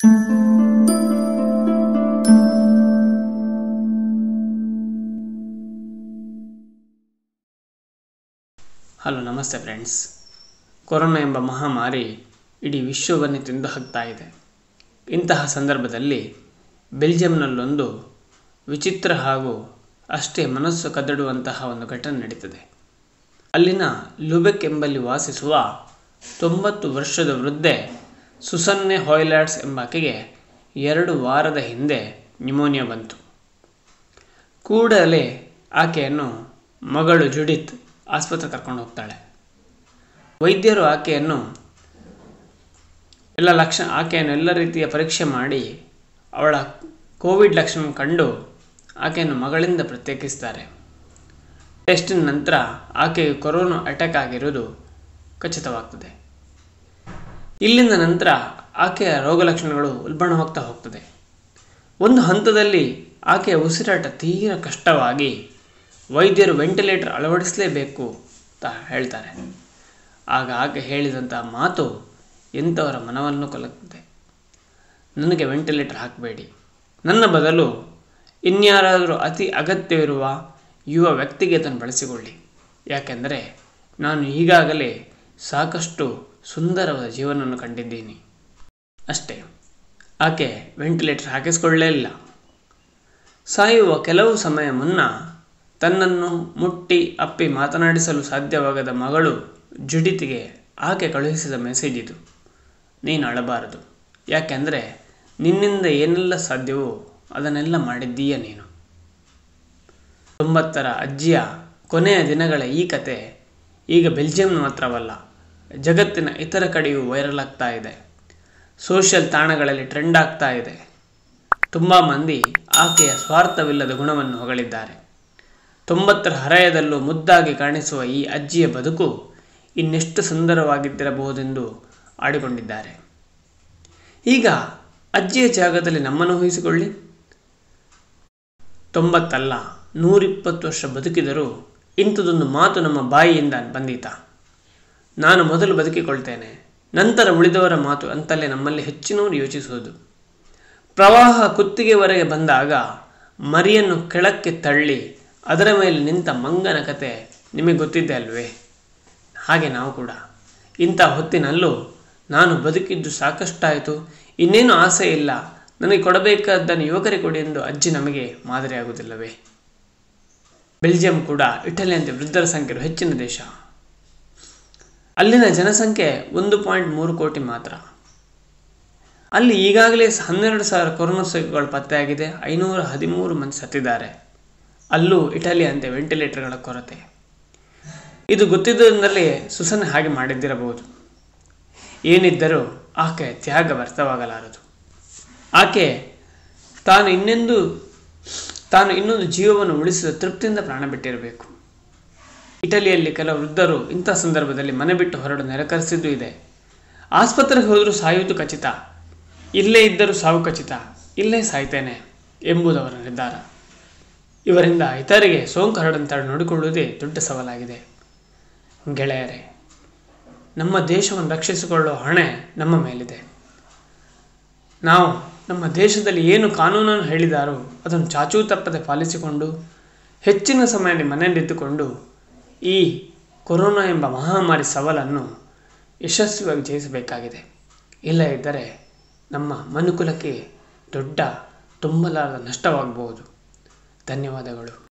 hello ನಮಸ್ತೆ friends corona ಎಂಬ ಮಹಾಮಾರಿ ಇಡೀ ವಿಶ್ವವನ್ನೇ ತಿಂದು ಹಾಕ್ತಾ ಇದೆ ಇಂತಹ ಸಂದರ್ಭದಲ್ಲಿ ಬೆಲ್ಜಿಯಂನಲ್ಲೊಂದು ವಿಚಿತ್ರ ಹಾಗೂ ಅಷ್ಟೇ ಮನಸ್ಸು ಕದಡುವಂತಹ ಒಂದು ಘಟನೆ ನಡೀತದೆ ಅಲ್ಲಿನ ಲುಬೆಕ್ ಎಂಬಲ್ಲಿ ವಾಸಿಸುವ ತೊಂಬತ್ತು ವರ್ಷದ ವೃದ್ಧೆ ಸುಸನ್ನೆ ಹಾಯ್ಲ್ಯಾಂಡ್ಸ್ ಎಂಬಾಕೆಗೆ ಎರಡು ವಾರದ ಹಿಂದೆ ನ್ಯುಮೋನಿಯಾ ಬಂತು ಕೂಡಲೇ ಆಕೆಯನ್ನು ಮಗಳು ಜುಡಿತ್ ಆಸ್ಪತ್ರೆ ಕರ್ಕೊಂಡು ಹೋಗ್ತಾಳೆ ವೈದ್ಯರು ಆಕೆಯನ್ನು ಎಲ್ಲ ಲಕ್ಷಣ ಆಕೆಯನ್ನು ಎಲ್ಲ ರೀತಿಯ ಪರೀಕ್ಷೆ ಮಾಡಿ ಅವಳ ಕೋವಿಡ್ ಲಕ್ಷಣ ಕಂಡು ಆಕೆಯನ್ನು ಮಗಳಿಂದ ಪ್ರತ್ಯೇಕಿಸ್ತಾರೆ ಟೆಸ್ಟಿನ ನಂತರ ಆಕೆಗೆ ಕೊರೋನಾ ಅಟ್ಯಾಕ್ ಆಗಿರುವುದು ಖಚಿತವಾಗ್ತದೆ ಇಲ್ಲಿಂದ ನಂತರ ಆಕೆಯ ರೋಗ ಲಕ್ಷಣಗಳು ಉಲ್ಬಣವಾಗ್ತಾ ಹೋಗ್ತದೆ ಒಂದು ಹಂತದಲ್ಲಿ ಆಕೆಯ ಉಸಿರಾಟ ತೀರ ಕಷ್ಟವಾಗಿ ವೈದ್ಯರು ವೆಂಟಿಲೇಟರ್ ಅಳವಡಿಸಲೇಬೇಕು ಅಂತ ಹೇಳ್ತಾರೆ ಆಗ ಆಕೆ ಹೇಳಿದಂಥ ಮಾತು ಎಂಥವರ ಮನವನ್ನು ಕಲಕ್ತದೆ ನನಗೆ ವೆಂಟಿಲೇಟರ್ ಹಾಕಬೇಡಿ ನನ್ನ ಬದಲು ಇನ್ಯಾರಾದರೂ ಅತಿ ಅಗತ್ಯವಿರುವ ಯುವ ವ್ಯಕ್ತಿಗೆ ಅದನ್ನು ಬಳಸಿಕೊಳ್ಳಿ ಯಾಕೆಂದರೆ ನಾನು ಈಗಾಗಲೇ ಸಾಕಷ್ಟು ಸುಂದರವಾದ ಜೀವನವನ್ನು ಕಂಡಿದ್ದೀನಿ ಅಷ್ಟೇ ಆಕೆ ವೆಂಟಿಲೇಟರ್ ಹಾಕಿಸ್ಕೊಳ್ಳೇ ಇಲ್ಲ ಸಾಯುವ ಕೆಲವು ಸಮಯ ಮುನ್ನ ತನ್ನನ್ನು ಮುಟ್ಟಿ ಅಪ್ಪಿ ಮಾತನಾಡಿಸಲು ಸಾಧ್ಯವಾಗದ ಮಗಳು ಜುಡಿತಿಗೆ ಆಕೆ ಕಳುಹಿಸಿದ ಮೆಸೇಜ್ ಇದು ನೀನು ಅಳಬಾರದು ಯಾಕೆಂದರೆ ನಿನ್ನಿಂದ ಏನೆಲ್ಲ ಸಾಧ್ಯವೋ ಅದನ್ನೆಲ್ಲ ಮಾಡಿದ್ದೀಯ ನೀನು ತೊಂಬತ್ತರ ಅಜ್ಜಿಯ ಕೊನೆಯ ದಿನಗಳ ಈ ಕತೆ ಈಗ ಬೆಲ್ಜಿಯಂ ಮಾತ್ರವಲ್ಲ ಜಗತ್ತಿನ ಇತರ ಕಡೆಯೂ ವೈರಲ್ ಆಗ್ತಾ ಇದೆ ಸೋಷಿಯಲ್ ತಾಣಗಳಲ್ಲಿ ಟ್ರೆಂಡ್ ಆಗ್ತಾ ಇದೆ ತುಂಬ ಮಂದಿ ಆಕೆಯ ಸ್ವಾರ್ಥವಿಲ್ಲದ ಗುಣವನ್ನು ಹೊಗಳಿದ್ದಾರೆ ತೊಂಬತ್ತರ ಹರೆಯದಲ್ಲೂ ಮುದ್ದಾಗಿ ಕಾಣಿಸುವ ಈ ಅಜ್ಜಿಯ ಬದುಕು ಇನ್ನೆಷ್ಟು ಸುಂದರವಾಗಿದ್ದಿರಬಹುದೆಂದು ಆಡಿಕೊಂಡಿದ್ದಾರೆ ಈಗ ಅಜ್ಜಿಯ ಜಾಗದಲ್ಲಿ ನಮ್ಮನ್ನು ಊಹಿಸಿಕೊಳ್ಳಿ ತೊಂಬತ್ತಲ್ಲ ನೂರಿಪ್ಪತ್ತು ವರ್ಷ ಬದುಕಿದರೂ ಇಂಥದೊಂದು ಮಾತು ನಮ್ಮ ಬಾಯಿಯಿಂದ ಬಂದೀತ ನಾನು ಮೊದಲು ಬದುಕಿಕೊಳ್ತೇನೆ ನಂತರ ಉಳಿದವರ ಮಾತು ಅಂತಲೇ ನಮ್ಮಲ್ಲಿ ಹೆಚ್ಚಿನವರು ಯೋಚಿಸುವುದು ಪ್ರವಾಹ ಕುತ್ತಿಗೆವರೆಗೆ ಬಂದಾಗ ಮರಿಯನ್ನು ಕೆಳಕ್ಕೆ ತಳ್ಳಿ ಅದರ ಮೇಲೆ ನಿಂತ ಮಂಗನ ಕತೆ ನಿಮಗೆ ಗೊತ್ತಿದೆ ಅಲ್ವೇ ಹಾಗೆ ನಾವು ಕೂಡ ಇಂಥ ಹೊತ್ತಿನಲ್ಲೂ ನಾನು ಬದುಕಿದ್ದು ಸಾಕಷ್ಟಾಯಿತು ಇನ್ನೇನು ಆಸೆ ಇಲ್ಲ ನನಗೆ ಕೊಡಬೇಕಾದ್ದನ್ನು ಯುವಕರಿಗೆ ಕೊಡಿ ಎಂದು ಅಜ್ಜಿ ನಮಗೆ ಮಾದರಿಯಾಗುವುದಿಲ್ಲವೇ ಬೆಲ್ಜಿಯಂ ಕೂಡ ಇಟಲಿಯಂತೆ ವೃದ್ಧರ ಸಂಖ್ಯೆ ಹೆಚ್ಚಿನ ದೇಶ ಅಲ್ಲಿನ ಜನಸಂಖ್ಯೆ ಒಂದು ಪಾಯಿಂಟ್ ಮೂರು ಕೋಟಿ ಮಾತ್ರ ಅಲ್ಲಿ ಈಗಾಗಲೇ ಹನ್ನೆರಡು ಸಾವಿರ ಕೊರೋನಾ ಸೋಂಕುಗಳು ಪತ್ತೆಯಾಗಿದೆ ಐನೂರ ಹದಿಮೂರು ಮಂದಿ ಸತ್ತಿದ್ದಾರೆ ಅಲ್ಲೂ ಇಟಲಿಯಂತೆ ವೆಂಟಿಲೇಟರ್ಗಳ ಕೊರತೆ ಇದು ಗೊತ್ತಿದ್ದರಿಂದಲೇ ಸುಸನ್ ಹಾಗೆ ಮಾಡಿದ್ದಿರಬಹುದು ಏನಿದ್ದರೂ ಆಕೆ ತ್ಯಾಗ ವ್ಯರ್ಥವಾಗಲಾರದು ಆಕೆ ತಾನು ಇನ್ನೆಂದು ತಾನು ಇನ್ನೊಂದು ಜೀವವನ್ನು ಉಳಿಸಿದ ತೃಪ್ತಿಯಿಂದ ಪ್ರಾಣ ಬಿಟ್ಟಿರಬೇಕು ಇಟಲಿಯಲ್ಲಿ ಕೆಲವು ವೃದ್ಧರು ಇಂಥ ಸಂದರ್ಭದಲ್ಲಿ ಮನೆ ಬಿಟ್ಟು ಹೊರಡು ನಿರಾಕರಿಸಿದ್ದು ಇದೆ ಆಸ್ಪತ್ರೆಗೆ ಹೋದರೂ ಸಾಯುವುದು ಖಚಿತ ಇಲ್ಲೇ ಇದ್ದರೂ ಸಾವು ಖಚಿತ ಇಲ್ಲೇ ಸಾಯ್ತೇನೆ ಎಂಬುದವರ ನಿರ್ಧಾರ ಇವರಿಂದ ಇತರಿಗೆ ಸೋಂಕು ಹರಡಂತ ನೋಡಿಕೊಳ್ಳುವುದೇ ದೊಡ್ಡ ಸವಾಲಾಗಿದೆ ಗೆಳೆಯರೇ ನಮ್ಮ ದೇಶವನ್ನು ರಕ್ಷಿಸಿಕೊಳ್ಳುವ ಹೊಣೆ ನಮ್ಮ ಮೇಲಿದೆ ನಾವು ನಮ್ಮ ದೇಶದಲ್ಲಿ ಏನು ಕಾನೂನನ್ನು ಹೇಳಿದಾರೋ ಅದನ್ನು ಚಾಚೂ ತಪ್ಪದೆ ಪಾಲಿಸಿಕೊಂಡು ಹೆಚ್ಚಿನ ಸಮಯದಲ್ಲಿ ಮನೆಯಲ್ಲಿದ್ದುಕೊಂಡು ಈ ಕೊರೋನಾ ಎಂಬ ಮಹಾಮಾರಿ ಸವಾಲನ್ನು ಯಶಸ್ವಿಯಾಗಿ ಜಯಿಸಬೇಕಾಗಿದೆ ಇಲ್ಲ ಇದ್ದರೆ ನಮ್ಮ ಮನುಕುಲಕ್ಕೆ ದೊಡ್ಡ ತುಂಬಲಾರದ ನಷ್ಟವಾಗಬಹುದು ಧನ್ಯವಾದಗಳು